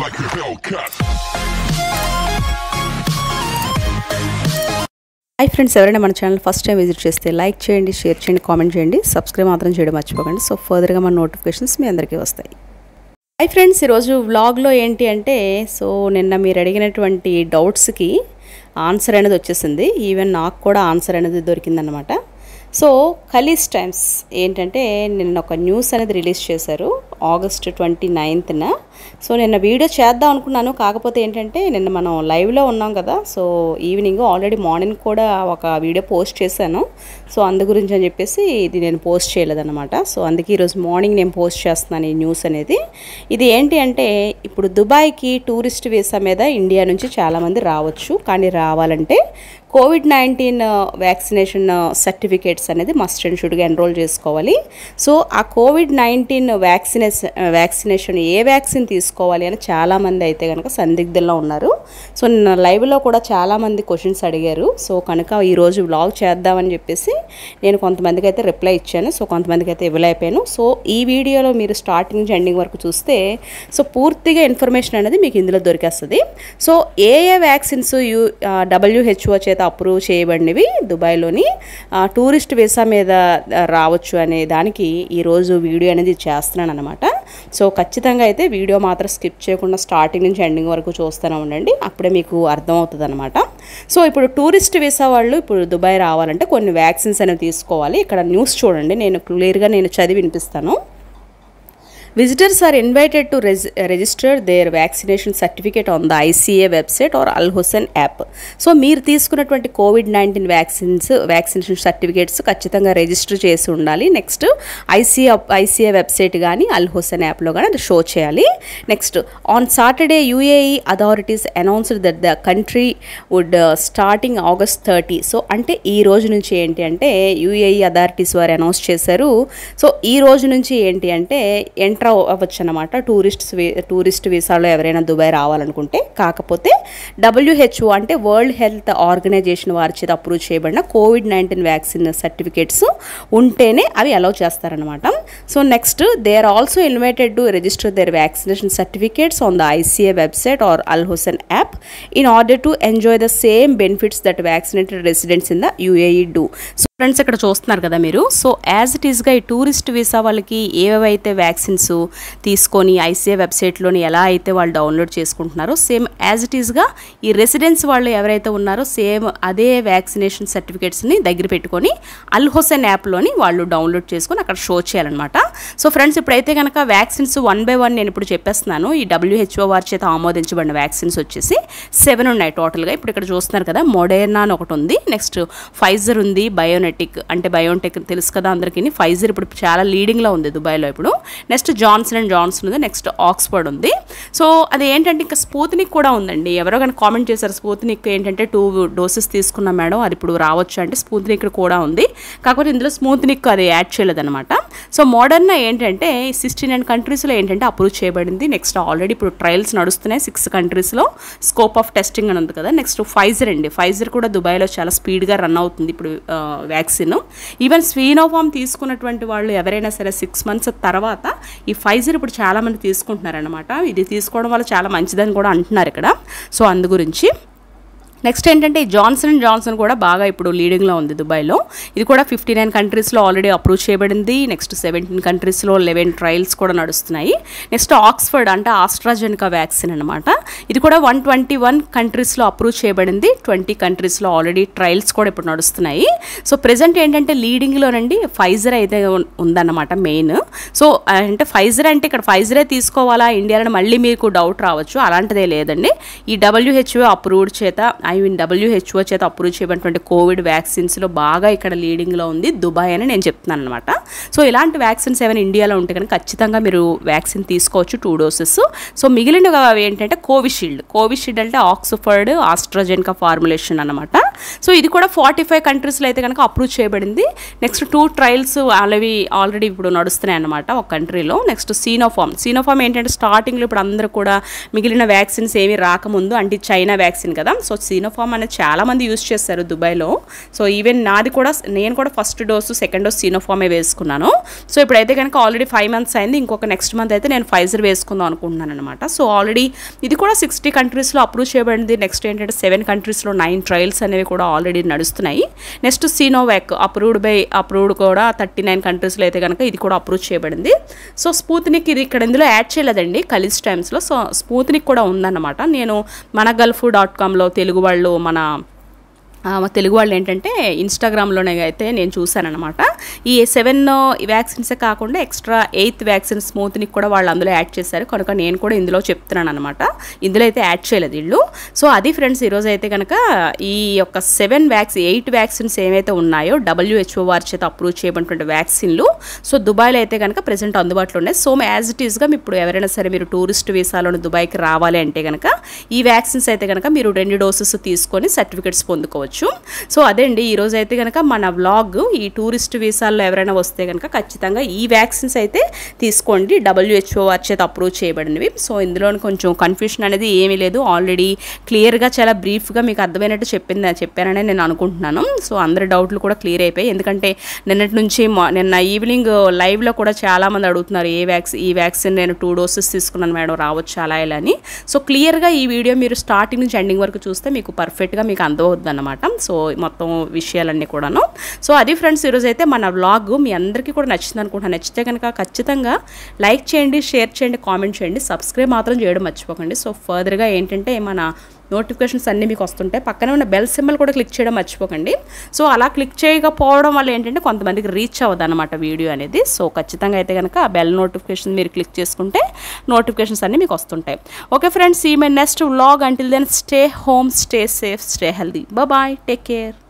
like a Hellcat. Hi friends ఎవరైనా మన channel first time visit చేస్తే లైక్ చేయండి షేర్ చేయండి కామెంట్ చేయండి సబ్స్క్రైబ్ మాత్రం చేయడం మర్చిపోకండి సో ఫర్దర్గా మన నోటిఫికేషన్స్ మీ అందరికీ వస్తాయి హాయ్ ఫ్రెండ్స్ ఈరోజు వ్లాగ్లో ఏంటి అంటే సో నిన్న మీరు అడిగినటువంటి డౌట్స్కి ఆన్సర్ అనేది వచ్చేసింది ఈవెన్ నాకు కూడా ఆన్సర్ అనేది దొరికిందనమాట సో ఖలీస్ టైమ్స్ ఏంటంటే నిన్న ఒక న్యూస్ అనేది రిలీజ్ చేశారు ఆగస్ట్ ట్వంటీ నైన్త్న సో నిన్న వీడియో చేద్దాం అనుకున్నాను కాకపోతే ఏంటంటే నిన్న మనం లైవ్లో ఉన్నాం కదా సో ఈవినింగ్ ఆల్రెడీ మార్నింగ్ కూడా ఒక వీడియో పోస్ట్ చేశాను సో అందు గురించి అని చెప్పేసి ఇది నేను పోస్ట్ చేయలేదన్నమాట సో అందుకే ఈరోజు మార్నింగ్ నేను పోస్ట్ చేస్తున్నాను ఈ న్యూస్ అనేది ఇది ఏంటి అంటే ఇప్పుడు దుబాయ్కి టూరిస్ట్ వీసా మీద ఇండియా నుంచి చాలామంది రావచ్చు కానీ రావాలంటే కోవిడ్ నైన్టీన్ వ్యాక్సినేషన్ సర్టిఫికేట్స్ అనేది మస్ట్ అండ్ షుడ్గా ఎన్రోల్ చేసుకోవాలి సో ఆ కోవిడ్ నైన్టీన్ వ్యాక్సినేషన్ వ్యాక్సినేషన్ ఏ వ్యాక్సిన్ తీసుకోవాలి అని చాలామంది అయితే కనుక సందిగ్ధంలో ఉన్నారు సో నిన్న లైవ్లో కూడా చాలామంది క్వశ్చన్స్ అడిగారు సో కనుక ఈరోజు వ్లాగ్ చేద్దామని చెప్పేసి నేను కొంతమందికి అయితే రిప్లై ఇచ్చాను సో కొంతమందికి అయితే ఇవ్వలేకపోయాను సో ఈ వీడియోలో మీరు స్టార్టింగ్ నుంచి ఎండింగ్ వరకు చూస్తే సో పూర్తిగా ఇన్ఫర్మేషన్ అనేది మీకు ఇందులో దొరికేస్తుంది సో ఏ ఏ వ్యాక్సిన్స్ యూ డబ్ల్యూహెచ్ఓ చేత అప్రూవ్ చేయబడినవి దుబాయ్లోని ఆ, టూరిస్ట్ వీసా మీద ఆ, రావచ్చు అనే దానికి ఈరోజు వీడియో అనేది చేస్తున్నాను అనమాట సో ఖచ్చితంగా అయితే వీడియో మాత్రం స్కిప్ చేయకుండా స్టార్టింగ్ నుంచి ఎండింగ్ వరకు చూస్తూనే ఉండండి అప్పుడే మీకు అర్థమవుతుంది అనమాట సో ఇప్పుడు టూరిస్ట్ వీసా వాళ్ళు ఇప్పుడు దుబాయ్ రావాలంటే కొన్ని వ్యాక్సిన్స్ అనేవి తీసుకోవాలి ఇక్కడ న్యూస్ చూడండి నేను క్లియర్గా నేను చదివి వినిపిస్తాను Visitors are invited to res- register their vaccination certificate on the ICA website or Al Hussein app. So మీరు తీసుకున్నటువంటి COVID nineteen vaccines vaccination certificates ఖచ్చితంగా రిజిస్టర్ చేసి ఉండాలి నెక్స్ట్ ఐసీఏ ఐసీఏ వెబ్సైట్ కానీ అల్ హుస్సేన్ యాప్లో కానీ అది షో చేయాలి next on Saturday UAE authorities announced that the country would starting August thirty so అంటే ఈ రోజు నుంచి ఏంటి అంటే యూఏఈ అథారిటీస్ వారు అనౌన్స్ చేశారు సో ఈ రోజు నుంచి ఏంటి అంటే ఎంటర్ అవ్వచ్చు అనమాట టూరిస్ట్ టూరిస్ట్ వీసాలో ఎవరైనా దుబాయ్ రావాలనుకుంటే కాకపోతే డబ్ల్యూహెచ్ఓ అంటే వరల్డ్ హెల్త్ ఆర్గనైజేషన్ వారి చేత అప్రూవ్ చేయబడిన కోవిడ్ నైన్టీన్ వ్యాక్సిన్ సర్టిఫికేట్స్ ఉంటేనే అవి అలౌ చేస్తారనమాట so next they are also invited to register their vaccination certificates on the ICA website or Al Hosn app in order to enjoy the same benefits that vaccinated residents in the UAE do so friends ఇక్కడ చూస్తున్నారు కదా మీరు so as it ఈస్గా ఈ tourist visa వాళ్ళకి ఏవైతే vaccines తీసుకొని ICA వెబ్సైట్లోని ఎలా అయితే వాళ్ళు డౌన్లోడ్ చేసుకుంటున్నారో సేమ్ యాజ్ ఇట్ ఈస్గా ఈ రెసిడెన్స్ వాళ్ళు ఎవరైతే ఉన్నారో సేమ్ అదే వ్యాక్సినేషన్ సర్టిఫికేట్స్ని దగ్గర పెట్టుకొని అల్ హుసెన్ యాప్లోని వాళ్ళు డౌన్లోడ్ చేసుకొని అక్కడ షో చేయాలన్నమాట సో ఫ్రెండ్స్ ఇప్పుడైతే కనుక వ్యాక్సిన్స్ వన్ బై వన్ నేను ఇప్పుడు చెప్పేస్తున్నాను ఈ డబ్ల్యూహెచ్ఓ వారి చేత ఆమోదించబడిన వ్యాక్సిన్స్ వచ్చేసి సెవెన్ ఉన్నాయి టోటల్గా ఇప్పుడు ఇక్కడ చూస్తున్నారు కదా మోడెర్నా అని ఒకటి ఉంది నెక్స్ట్ ఫైజర్ ఉంది బయోనెటిక్ అంటే బయోటెక్ తెలుసు కదా అందరికీ ఫైజర్ ఇప్పుడు చాలా లీడింగ్లో ఉంది దుబాయ్లో ఇప్పుడు నెక్స్ట్ జాన్సన్ అండ్ జాన్సన్ ఉంది నెక్స్ట్ ఆక్స్ఫర్డ్ ఉంది సో అది ఏంటంటే ఇంకా స్పూత్నిక్ కూడా ఉందండి ఎవరో కానీ కామెంట్ చేశారు స్పూత్నిక్ ఏంటంటే టూ డోసెస్ తీసుకున్నాం మేడం అది ఇప్పుడు రావచ్చు అంటే స్పూత్నిక్ కూడా ఉంది కాకపోతే ఇందులో స్మూత్నిక్ అది యాడ్ చేయలేదన్నమాట సో మోడర్న్ ఏంటంటే సిక్స్టీ నైన్ కంట్రీస్లో ఏంటంటే అప్రూవ్ చేయబడింది నెక్స్ట్ ఆల్రెడీ ఇప్పుడు ట్రయల్స్ నడుస్తున్నాయి సిక్స్ కంట్రీస్లో స్కోప్ ఆఫ్ టెస్టింగ్ అని ఉంది కదా నెక్స్ట్ ఫైజర్ అండి ఫైజర్ కూడా దుబాయ్లో చాలా స్పీడ్గా రన్ అవుతుంది ఇప్పుడు వ్యాక్సిన్ ఈవెన్ స్వీనోఫామ్ తీసుకున్నటువంటి వాళ్ళు ఎవరైనా సరే సిక్స్ మంత్స్ తర్వాత ఈ ఫైజర్ ఇప్పుడు చాలామంది తీసుకుంటున్నారనమాట ఇది తీసుకోవడం వల్ల చాలా మంచిదని కూడా అంటున్నారు ఇక్కడ సో అందు గురించి నెక్స్ట్ ఏంటంటే ఈ జాన్సన్ అండ్ జాన్సన్ కూడా బాగా ఇప్పుడు లీడింగ్లో ఉంది దుబాయ్లో ఇది కూడా ఫిఫ్టీ నైన్ కంట్రీస్లో ఆల్రెడీ అప్రూవ్ చేయబడింది నెక్స్ట్ సెవెంటీన్ కంట్రీస్లో లెవెన్ ట్రయల్స్ కూడా నడుస్తున్నాయి నెక్స్ట్ ఆక్స్ఫర్డ్ అంటే ఆస్ట్రాజెనికా వ్యాక్సిన్ అనమాట ఇది కూడా వన్ ట్వంటీ వన్ కంట్రీస్లో అప్రూవ్ చేయబడింది ట్వంటీ కంట్రీస్లో ఆల్రెడీ ట్రయల్స్ కూడా ఇప్పుడు నడుస్తున్నాయి సో ప్రజెంట్ ఏంటంటే లీడింగ్లోనండి ఫైజర్ అయితే ఉన్- ఉందన్నమాట మెయిన్ సో అంటే ఫైజర్ అంటే ఇక్కడ ఫైజరే తీసుకోవాలా ఇండియాలో మళ్ళీ మీకు డౌట్ రావచ్చు అలాంటిదే లేదండి ఈ డబ్ల్యూహెచ్ఓ అప్రూవ్డ్ చేత ఐ మీన్ డబ్ల్యూహెచ్ఓ చేత అప్రూవ్ చేయబడినటువంటి కోవిడ్ వ్యాక్సిన్స్లో బాగా ఇక్కడ లీడింగ్లో ఉంది దుబాయ్ అని నేను చెప్తున్నాను అనమాట సో ఇలాంటి వ్యాక్సిన్స్ ఏమైనా ఇండియాలో ఉంటే కనుక ఖచ్చితంగా మీరు వ్యాక్సిన్ తీసుకోవచ్చు టూ డోసెస్ సో మిగిలిన ఏంటంటే కోవిషీల్డ్ కోవిషీల్డ్ అంటే ఆక్స్ఫర్డ్ ఆస్ట్రాజెన్కా ఫార్ములేషన్ అనమాట సో ఇది కూడా ఫార్టీ ఫైవ్ కంట్రీస్లో అయితే కనుక అప్రూవ్ చేయబడింది నెక్స్ట్ టూ ట్రయల్స్ అవి ఆల్రెడీ ఇప్పుడు నడుస్తున్నాయి అనమాట ఒక కంట్రీలో నెక్స్ట్ సీనోఫామ్ సీనోఫామ్ ఏంటంటే స్టార్టింగ్లో ఇప్పుడు అందరూ కూడా మిగిలిన వ్యాక్సిన్స్ ఏమీ రాకముందు అంటే చైనా వ్యాక్సిన్ కదా సో సీనోఫామ్ అనేది చాలామంది యూస్ చేస్తారు దుబాయ్లో సో ఈవెన్ నాది కూడా నేను కూడా ఫస్ట్ డోసు సెకండ్ డోస్ సీనోఫామే వేసుకున్నాను సో ఇప్పుడైతే కనుక ఆల్రెడీ ఫైవ్ మంత్స్ అయింది ఇంకొక నెక్స్ట్ మంత్ అయితే నేను ఫైజర్ వేసుకుందాం అనుకుంటున్నాను అనమాట సో ఆల్రెడీ ఇది కూడా సిక్స్టీ కంట్రీస్లో అప్రూవ్ చేయబడింది నెక్స్ట్ ఏంటంటే సెవెన్ కంట్రీస్లో నైన్ ట్రయల్స్ అనేవి కూడా ఆల్రెడీ నడుస్తున్నాయి next Sinovac approved by approved కూడా థర్టీ నైన్ కంట్రీస్లో అయితే కనుక ఇది కూడా అప్రూవ్ చేయబడింది సో స్పూత్నిక్ ఇది ఇక్కడ ఇందులో యాడ్ చేయలేదండి కలిసి టైమ్స్లో సో స్పూత్నిక్ కూడా ఉందన్నమాట నేను మన గల్ఫ్ డాట్ కామ్లో తెలుగు వాళ్ళు మన ఆ, మా తెలుగు వాళ్ళు ఏంటంటే ఇన్స్టాగ్రామ్లోనే అయితే నేను చూశానమాట ఈ సెవెన్ వ్యాక్సిన్సే కాకుండా ఎక్స్ట్రా ఎయిత్ వ్యాక్సిన్ స్మూత్ని కూడా వాళ్ళు అందులో యాడ్ చేశారు కనుక నేను కూడా ఇందులో చెప్తున్నాను అనమాట ఇందులో అయితే యాడ్ చేయలేదు వీళ్ళు సో అది ఫ్రెండ్స్ ఈరోజు అయితే కనుక ఈ యొక్క సెవెన్ వ్యాక్సిన్ ఎయిట్ వ్యాక్సిన్స్ ఏవైతే ఉన్నాయో డబ్ల్యూహెచ్ఓ వారి చేత అప్రూవ్ చేయబడినటువంటి వ్యాక్సిన్లు సో దుబాయ్లో అయితే కనుక ప్రజెంట్ అందుబాటులో ఉన్నాయి సో యాజ్ ఇట్ ఈస్గా ఇప్పుడు ఎవరైనా సరే మీరు టూరిస్ట్ వీసాలోని దుబాయ్కి రావాలి అంటే కనుక ఈ వ్యాక్సిన్స్ అయితే కనుక మీరు రెండు డోసెస్ తీసుకొని సర్టిఫికెట్స్ పొందుకోవచ్చు సో అదే అండి ఈరోజు అయితే కనుక మన వ్లాగ్ ఈ టూరిస్ట్ వీసాల్లో ఎవరైనా వస్తే కనుక ఖచ్చితంగా ఈ వ్యాక్సిన్స్ అయితే తీసుకోండి డబ్ల్యూహెచ్ఓ వారి చేత అప్రూవ్ చేయబడినవి సో ఇందులో కొంచెం కన్ఫ్యూషన్ అనేది ఏమీ లేదు ఆల్రెడీ క్లియర్గా చాలా బ్రీఫ్గా మీకు అర్థమైనట్టు చెప్పింది చెప్పానని నేను అనుకుంటున్నాను సో అందరి డౌట్లు కూడా క్లియర్ అయిపోయాయి ఎందుకంటే నిన్నటి నుంచి మా- నిన్న ఈవినింగ్ లైవ్లో కూడా చాలామంది అడుగుతున్నారు ఏ వ్యాక్సిన్ ఈ వ్యాక్సిన్ నేను టూ డోసెస్ తీసుకున్నాను మేడం రావచ్చు అలా ఇలా అని సో క్లియర్గా ఈ వీడియో మీరు స్టార్టింగ్ నుంచి ఎండింగ్ వరకు చూస్తే మీకు పర్ఫెక్ట్గా మీకు అందవద్దు అనమాట సో మొత్తం విషయాలన్నీ కూడాను సో అది ఫ్రెండ్స్ ఈరోజు అయితే మన వ్లాగ్ మీ అందరికీ కూడా నచ్చింది అనుకుంటున్నాను నచ్చితే కనుక ఖచ్చితంగా లైక్ చేయండి షేర్ చేయండి కామెంట్ చేయండి సబ్స్క్రైబ్ మాత్రం చేయడం మర్చిపోకండి సో ఫర్దర్గా ఏంటంటే మన నోటిఫికేషన్స్ అన్నీ మీకు వస్తుంటాయి పక్కనే ఉన్న బెల్ సింబల్ కూడా క్లిక్ చేయడం మర్చిపోకండి సో అలా క్లిక్ చేయకపోవడం వల్ల ఏంటంటే కొంతమందికి రీచ్ అవ్వదు అనమాట వీడియో అనేది సో ఖచ్చితంగా అయితే కనుక ఆ బెల్ నోటిఫికేషన్ మీరు క్లిక్ చేసుకుంటే నోటిఫికేషన్స్ అన్నీ మీకు వస్తుంటాయి ఓకే ఫ్రెండ్స్ ఈ my next vlog until then stay home stay safe stay healthy bye take care